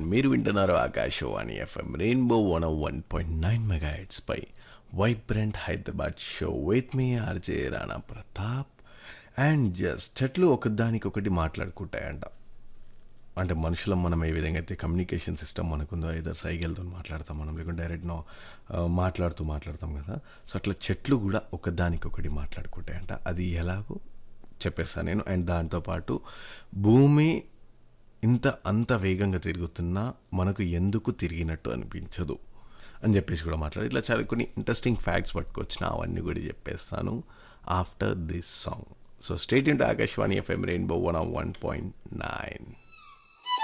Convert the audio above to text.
మీరు వింటున్నారు Akashvani FM rainbow one one point nine mega పై vibrant Hyderabad show with me RJ Rana Pratap and just చెట్లు ఒకదానికొకటి మాట్లాడుకుంటాయంట అంటే మనుషులం మనం ఏ విధంగా అయితే కమ్యూనికేషన్ సిస్టమ్ మనకుందో ఏదో సైకిల్తో మాట్లాడతాం మనం లేకుంటే డైరెక్ట్ నో మాట్లాడుతూ మాట్లాడతాం కదా సో అట్లా చెట్లు కూడా ఒకదానికొకటి మాట్లాడుకుంటాయంట అది ఎలాగో చెప్పేస్తాను నేను అండ్ దాంతోపాటు భూమి ఇంత అంత వేగంగా తిరుగుతున్నా మనకు ఎందుకు తిరిగినట్టు అనిపించదు అని చెప్పేసి కూడా మాట్లాడి ఇట్లా చాలా కొన్ని ఇంట్రెస్టింగ్ ఫ్యాక్ట్స్ పట్టుకొచ్చిన అవన్నీ కూడా చెప్పేస్తాను after this song so stay into Akashvani FM rainbow one one point nine